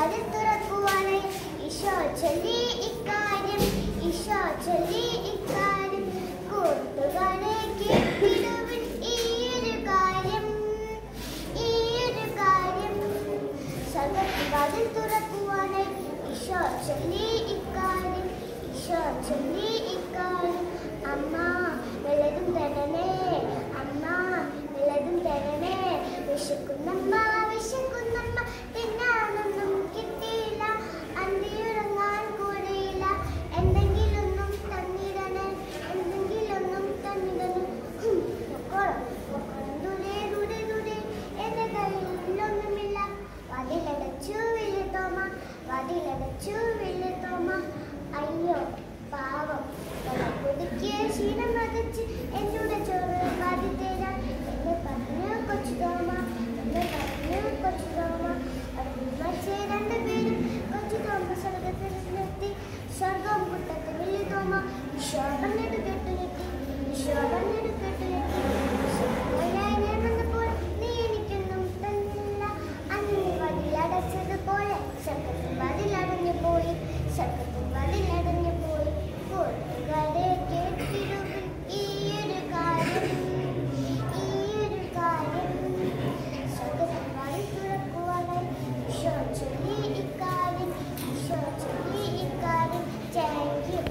വാതിൽ തുറക്കുവാനായി ഈശോ ചൊല്ലി ഇക്കാര്യം ഈശോ ചൊല്ലി ഇക്കാര്യം കൂട്ടുകാരെ കേട്ടിടുവിൻ ഈയൊരു കാര്യം ഈയൊരു കാര്യം സ്വർഗത്തിൽ വാതിൽ തുറക്കുവാനായി ഈശോ ചൊല്ലി ഇക്കാര്യം ഈശോ ചൊല്ലി ഇക്കാര്യം അമ്മ വല്ലതും തരണേ അമ്മ വല്ലതും തരണേ വിശക്കുന്നമ്മ വിശക്കുന്നമ്മ തിന്നാനൊന്നും കിട്ടിയില്ല അന്തിയുറങ്ങാൻ കൂടിയില്ല എന്തെങ്കിലൊന്നും തന്നിടണേ എന്തെങ്കിലൊന്നും തന്നിടണേ ഹും, പൊക്കോളം പൊക്കോളം ദൂരെ ദൂരെ ദൂരെ എന്റെ കയ്യിലൊന്നുമില്ല വാതിലടച്ചു വലിയ തോമ വാതിലടച്ചു വലിയ തോമ അയ്യോ പാവം പുതുക്കിയ ക്ഷീണം മതച്ച് എന്നോട് ചോറ് വാതി തരാൻ എന്ന് പറഞ്ഞു കൊച്ചു തോമ എന്ന് പറഞ്ഞു കൊച്ചു തോമ മറ്റേ രണ്ടുപേരും കൊച്ചു തോമ സ്വർഗത്തിലെത്തി സ്വർഗം കുട്ടത്ത് വലിയ തോമ ഈശോ പറഞ്ഞിട്ട് കെട്ടുകെട്ടി ഈശോ പറഞ്ഞിട്ട് കെട്ടുകെട്ടി ഈശോയായി ഞാൻ വന്നപ്പോൾ നീ എനിക്കൊന്നും തന്നില്ല അന്ന് നീ വതിലടച്ചതുപോലെ സ്വർഗത്തിൽ വതിലടഞ്ഞു പോയി സ്വർഗത്തിൽ വതിലടഞ്ഞു പോയി കൂട്ടുകാരെ കേട്ടിടുവിൻ ഈയൊരു കാര്യം ഈയൊരു കാര്യം സ്വർഗത്തിൽ വഴി തുറക്കുവാനായി ഈശോ ചൊല്ലി ഇക്കാര്യം ഈശോ ചൊല്ലി ഇക്കാര്യം താങ്ക് യു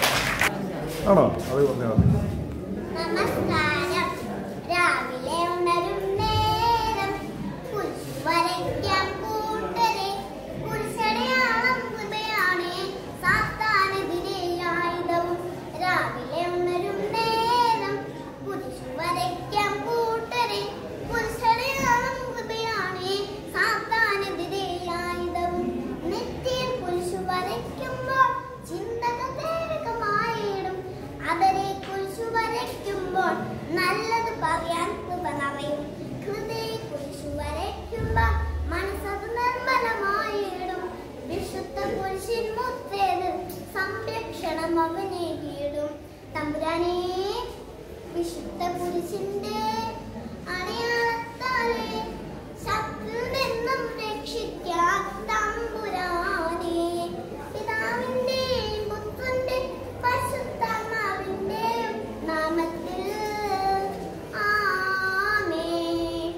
ആണോ അത് പറഞ്ഞാൽ മതി നമസ്കാരം രാവിലെ ഉണരും നേരം കുരിശ് വരയ്ക്കാം കൂട്ടരെ കുരിശടയാളം കൃപയാണ് സാത്താനെതിരെ ആയുധവും രാവിലെ ഉണരും നേരം കുരിശ് വരയ്ക്കാം കൂട്ടരെ കുരിശടയാളം കൃപയാണ് സാത്താനെതിരെ ആയുധവും നിത്യം കുരിശ് വരയ്ക്കുമ്പോൾ ചിന്തകൾ ദേവികമായിടും അവരെ കുരിശു വരയ്ക്കുമ്പോൾ നല്ലത് പറയാൻ കൃപ നിറയും ഹൃദയ കുരിശു വരയ്ക്കുമ്പോൾ മനസ്സത് നിർമ്മലമായിടും വിശുദ്ധ കുരിശിൻ മുത്തേത് സംരക്ഷണം അവനെ കീടും തമ്പുരാനെ വിശുദ്ധ കുരിശിന്റെ അടയാളത്താലെ ശത്രുവിൽ നിന്നും രക്ഷിക്കാൻ തമ്പുരാനെ പിതാവിന്റെയും പുത്രന്റെയും പരിശുദ്ധാത്മാവിന്റെയും നാമത്തിൽ ആമേൻ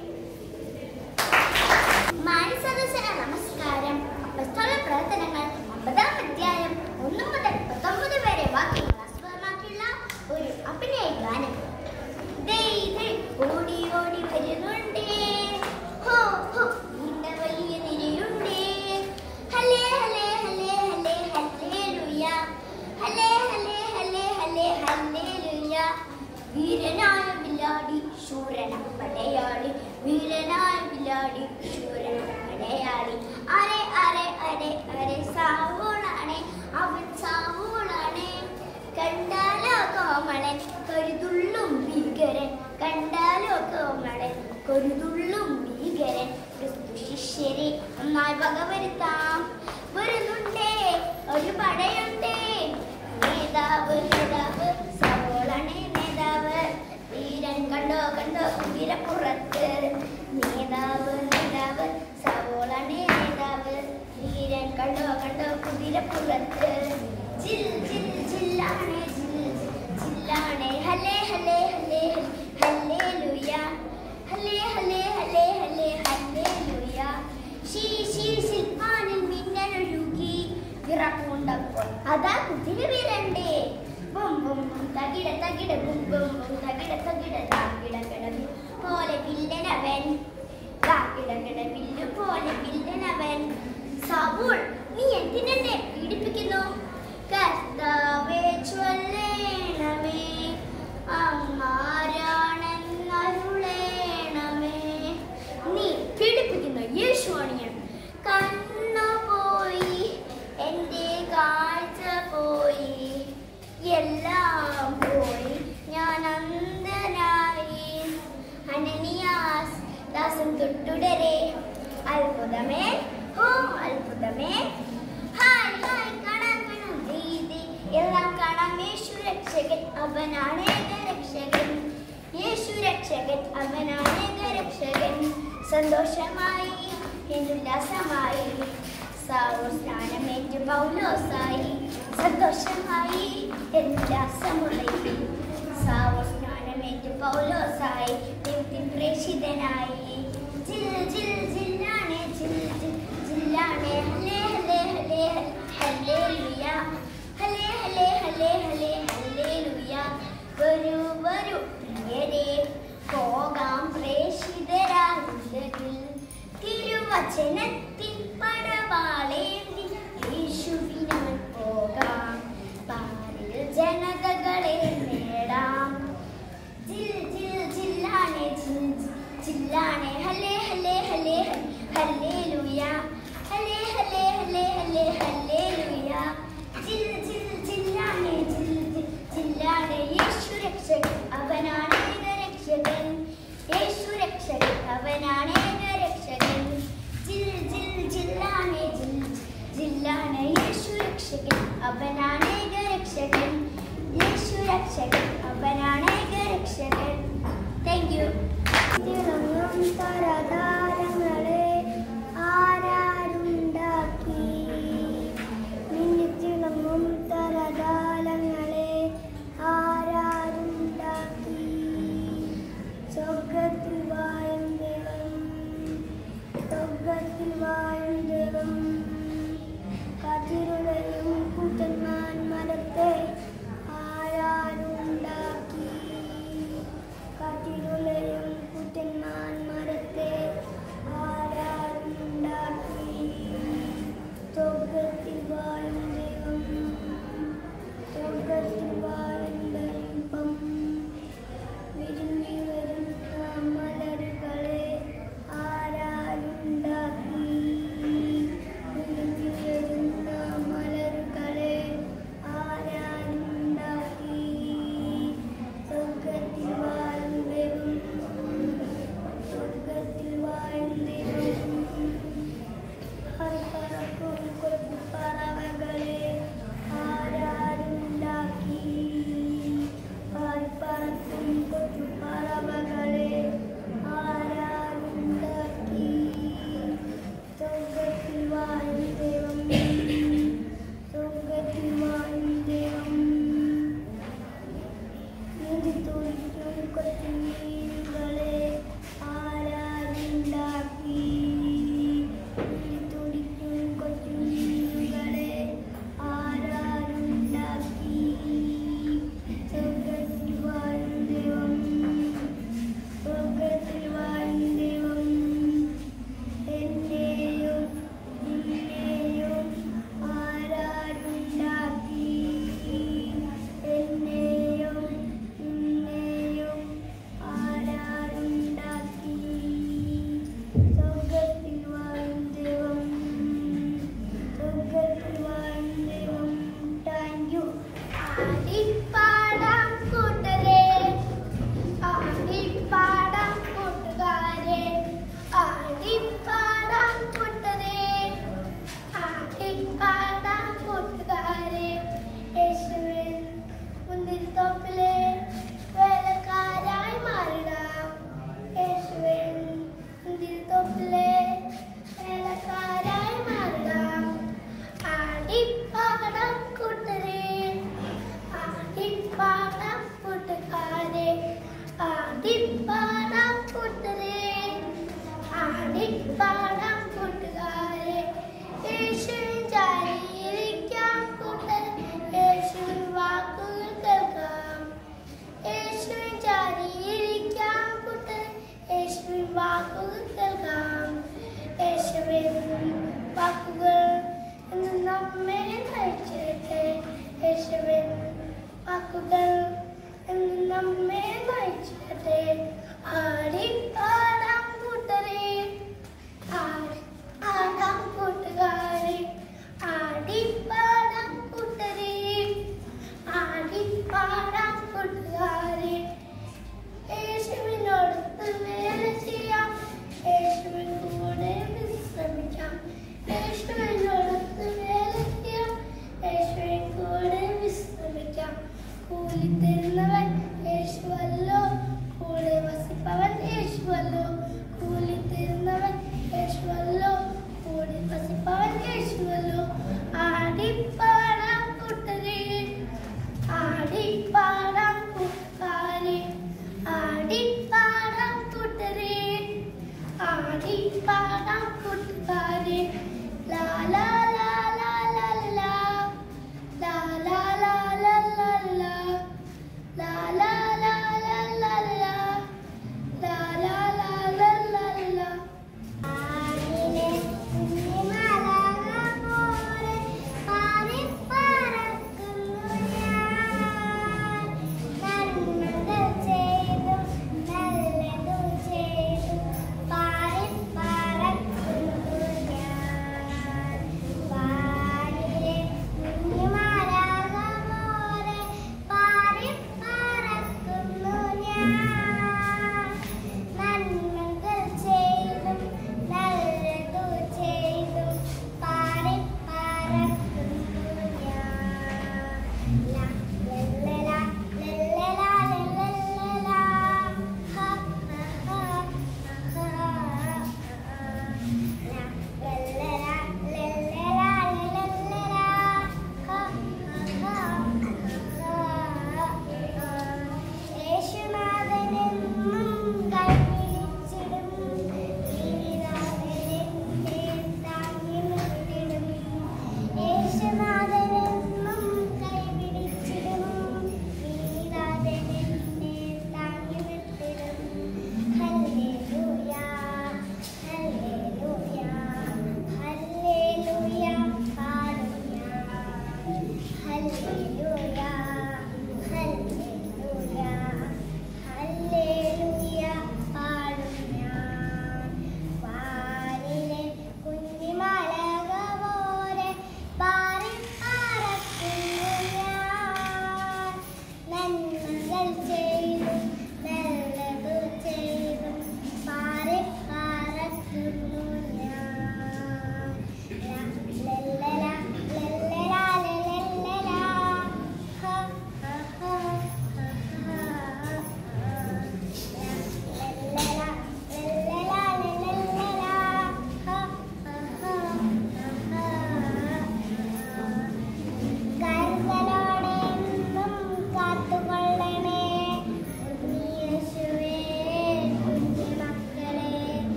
മാനസദസ്സന നമസ്കാരം അപ്പസ്തോല പ്രവർത്തനങ്ങൾ ഒമ്പതാം അധ്യായം ഒന്ന് മുതൽ പത്തൊമ്പത് വരെ വാക്യങ്ങൾ ആസ്പദമാക്കിയുള്ള ഒരു അഭിനയ ഗാനം ദേ ഇത് ഓടി ഓടി വരുന്നുണ്ടേ ഹോ ഹോ ഇന്ന വലിയ നിരയുണ്ടേ ഹലേ ഹലേ ഹലേ ഹലേ ഹല്ലേലൂയ ഹലേ ഹലേ ഹലേ ഹലേ ഹല്ലേലൂയ വീരനായ ബില്ലാടി ശൂരന പടയാളി വീരനായ ബില്ലാടി ശൂരന പടയാളി അരെ അരെ അരെ അരെ സാവോളാണേ അവൻ സാവോളാണേ കണ്ടാലോ കോമളൻ കരുതുള്ളും ഭീകരൻ കണ്ടാലോ കോമളൻ കരുതുള്ളും ഭീകരൻ ക്രിസ്തു ശിഷ്യരെ ഒന്നായി വകവരുത്താം വരുന്നുണ്ടേ ഒരു പടയുണ്ടേ നേതാവ് നേതാവ് സവോളണേ നേതാവ് വീരൻ കണ്ടോ കണ്ടോ കുതിരപ്പുറത്ത് നേതാവ് നേതാവ് സവോളണേ നേതാവ് വീരൻ കണ്ടോ കണ്ടോ കുതിരപ്പുറത്ത് ജിൽ ജിൽ ജില്ലാണേ ജിൽ ജില്ലാണേ ഹലേ ഹലേ ഹലേ ഹലേ ലുയ ഹലേ ഹലേ ഹലേ ഹലേ ഹലേ ലുയ ശീ ശീ ശിൽപ്പാനിൽ മിന്നലൊഴുകി വിറപ്പുണ്ടപ്പോൾ അതാ കുതിര വീരണ്ടേ ബും ബും ബും തകിട തകിട ബും ബും ബും തകിട തകിട താക്കിട കിടന്നു പോലെ വില്ലനവൻ താക്കിട കിട വില്ലു പോലെ വില്ലനവൻ സബൂൾ നീ എന്തിനെന്നെ പീഡിപ്പിക്കുന്നു കർത്താവേ ചൊല്ലേണമേ അങ്ങാരാണെന്നരുളേണമേ നീ പീഡിപ്പിക്കുന്ന യേശുവാണ് ഞാൻ കണ്ണു പോയി എൻ്റെ കാഴ്ച പോയി എല്ലാം പോയി ഞാൻ അന്ധനായി അനനിയാസ് ദാസൻ തൊട്ടുടരെ അത്ഭുതമേ ഓ അത്ഭുതമേ ഹായ് ഹായ് കാണാൻ കാണാൻ ദീദി എല്ലാം കാണാം യേശു രക്ഷകൻ അവനാണ് ഏക രക്ഷകൻ യേശു രക്ഷകൻ അവനാണ് ഏക രക്ഷകൻ സന്തോഷമായി എന്നുല്ലാസമായി സ്നാനമേറ്റ് പൗലോസായി സന്തോഷമായി എല്ലാ സമുദയിൽ സ്നാനമേറ്റ് പൗലോസായി ദൈവത്തിൻ പ്രേഷിതനായി ജിൽ ജിൽ ജില്ലാണ് ജിൽ ജിൽ ജില്ലാണ് ഹലേ ഹലേ ഹലേ ഹലേ ലുയ ഹലേ ഹലേ ഹലേ ഹലേ ഹലേ ലുയ വരൂ വരൂ പ്രിയരെ പോകാം പ്രേഷിതരാകുന്നതിൽ തിരുവചനത്തിൻ പടവാളേന്തി യേശുവിനാൽ പോകാം പാരിൽ ജനതകളെ നേടാം ജിൽ ജിൽ ജില്ലാണ് ജിൽ ജില്ലാണ് ഹലേ ഹലേ ഹലേ ഹലേ ലുയ ഹലേ ഹലേ ഹലേ ഹലേ ഹലേ ലുയ ജിൽ ജിൽ ജില്ലാണ് ജിൽ ജിൽ ജില്ലാണ് യേശു രക്ഷകൻ അവനാണ് ഏക രക്ഷകൻ യേശു രക്ഷകൻ അവനാണ് ഏക രക്ഷകൻ ജിൽ ജിൽ ജില്ലാണ് ജിൽ ജില്ലാണ് യേശു രക്ഷകൻ അവനാണ് ഏക രക്ഷകൻ യേശു രക്ഷകൻ അവനാണ് ഏക രക്ഷകൻ താങ്ക് യു തിളങ്ങും തരതാരങ്ങളെ ആരാരുണ്ടാക്കി മിന്നിത്തിളങ്ങും തരതാലങ്ങളെ ആരാരുണ്ടാക്കി സ്വർഗത്തിൽ വായും ദൈവം സ്വർഗത്തിൽ വായും ദൈവം കതിരുടെയും കുട്ടന്മാൻ മരത്തെ ആരാരുണ്ടാക്കി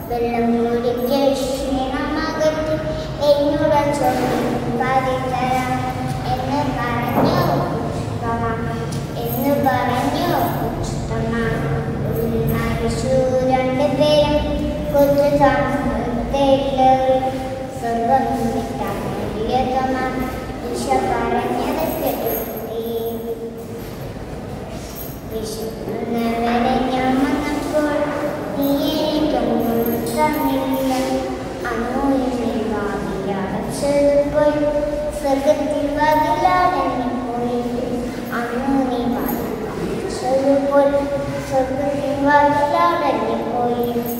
വെള്ളം കുടിച്ച് ക്ഷീണമകറ്റി എന്നോട് ചോദിത്തരാം എന്ന് പറഞ്ഞു ഉത്തമ എന്ന് പറഞ്ഞു ഉത്തമ രണ്ട് പേരും കൊച്ചു താമസത്തില് സ്വർഗം കിട്ടാൻ വലിയതമ ഈശ പറഞ്ഞത് കേട്ടുകൂടി വിശുന്നവരെ ഞാൻ വന്നപ്പോൾ നീ എനിക്കൊന്നും തന്നില്ല അന്നൂരി വാതിലടച്ചപ്പോൾ സ്വർഗത്തിൽ വാതിലടങ്ങിപ്പോയി അന്നു നീ വാതിലടച്ചപ്പോൾ സ്വർഗത്തിൽ വാതിലടങ്ങിപ്പോയി